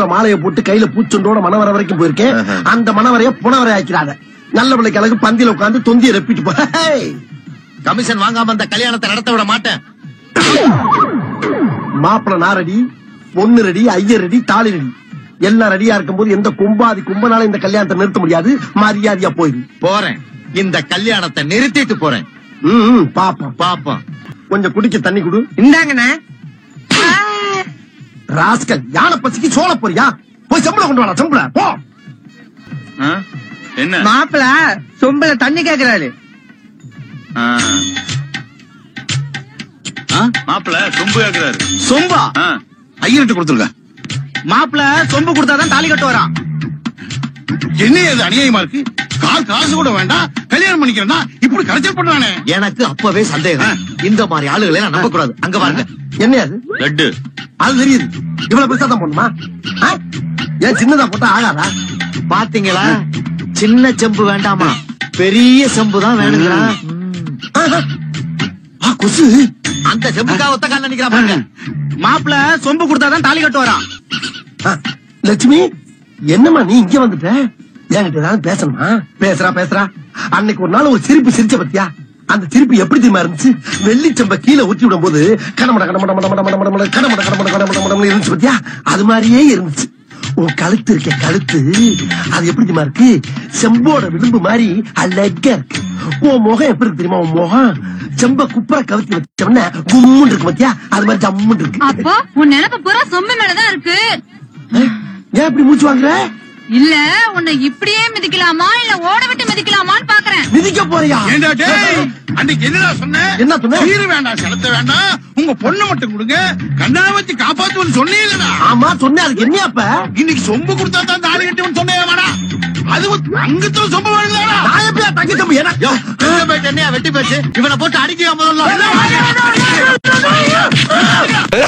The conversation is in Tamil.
கழுத்துல மாலையை போட்டு கையில பூச்சொண்டோட மணவரை வரைக்கும் போயிருக்கேன் ஆஹா. அந்த மணவரைய புனவரை ஆக்கிறாங்க நல்ல பிள்ளைக்கு அழகு பந்தியில உட்கார்ந்து தொந்தியை ரெப்பிட்டு போ ஹேய்! கமிஷன் வாங்காம அந்த கல்யாணத்தை நடத்த விட மாட்டேன் மாப்பிள நாரடி பொண்ணு ரெடி ஐயர் ரெடி தாலி ரெடி எல்லாம் ரெடியா இருக்கும்போது எந்த கும்பாதி கும்பனால இந்த கல்யாணத்தை நிறுத்த முடியாது மரியாதையா போயிரு போறேன் இந்த கல்யாணத்தை நிறுத்திட்டு போறேன் ம், ம், பாப்போம் பாப்போம் கொஞ்சம் குடிக்க தண்ணி குடு இந்தாங்கண்ணே ராஸ்கல் யானை பசிக்கு சோழ போறியா போய் சம்பளம் கொண்டு வாடா சம்பளம் போ ஆ? என்ன மாப்பிள சொம்பல தண்ணி கேக்குறாரு ஆ. ஆ? மாப்பிள சொம்பு கேக்குறாரு சொம்பா ஆ. ஐயர்கிட்ட கொடுத்துருங்க மாப்பிள சொம்பு கொடுத்தாதான் தாலி கட்டு வரான் என்ன இது அநியாயமா இருக்கு கால் காசு கூட வேண்டாம் கல்யாணம் பண்ணிக்கிறேன்னா இப்படி கரைச்சல் பண்றானே எனக்கு அப்பவே சந்தேகம் இந்த மாதிரி ஆளுகளை நான் நம்ப கூடாது அங்க பாருங்க என்ன அது லட்டு அது தெரியுது இவ்வளவு பெருசா தான் போடணுமா ஆ? ஏன் சின்னதா போட்டா ஆகாதா பாத்தீங்களா சின்ன செம்பு வேண்டாமா பெரிய செம்பு தான் வேணுங்களா ஆஹா. ஆ, கொசு அந்த செம்புக்காக ஒத்த கால நினைக்கிறா பாருங்க மாப்பிள சொம்பு கொடுத்தாதான் தாலி கட்டு வரான் ஆ, லட்சுமி என்னம்மா நீ இங்க வந்துட்ட என்கிட்ட ஏதாவது பேசணுமா பேசுறா பேசுறா அன்னைக்கு ஒரு நாள் ஒரு சிரிப்பு சிரிச்ச பத்தியா அந்த சிரிப்பு எப்படி தெரியுமா இருந்துச்சு வெள்ளிச்சம்ப கீழே ஊற்றி விடும் போது கடமட கடமட மட மட மட மட மட கடமட கடமட கடமட கடமட இருந்துச்சு பத்தியா அது மாதிரியே இருந்துச்சு உன் கழுத்து இருக்க கழுத்து அது எப்படி தெரியுமா இருக்கு செம்போட விளிம்பு மாதிரி அழகா இருக்கு உன் முகம் எப்படி இருக்கு தெரியுமா உன் முகம் செம்ப குப்பரை கவுத்தி வச்சவன கும்முன்னு இருக்கு பத்தியா அது மாதிரி ஜம்முன்னு இருக்கு அப்போ உன் நினைப்பு பூரா சொம்பு மேலதான் இருக்கு ஏன் இப்படி மூச்சு வாங்குற இல்ல உன்னை இப்படியே மிதிக்கலாமா இல்ல ஓட விட்டு மிதிக்கலாமான்னு பாக்குறேன் மிதிக்க போறியா ஏண்டா டேய் அன்னைக்கு என்னடா சொன்ன என்ன சொன்ன? சீரு வேண்டாம் செலுத்த வேண்டாம் உங்க பொண்ணை மட்டும் கொடுங்க கண்ணா வச்சு காப்பாத்துவன்னு சொன்னீங்களா ஆமா சொன்னேன் அதுக்கு என்ன அப்ப இன்னைக்கு சொம்பு கொடுத்தா தான் தாலி கட்டுவன்னு சொன்னேன் வாடா அது அங்கத்துல சொம்பு வேணுங்களா நான் எப்படியா தங்கி தம்பி யோ, எங்க போயிட்டு என்னையா வெட்டி போச்சு இவனை போட்டு அடிக்க முதல்ல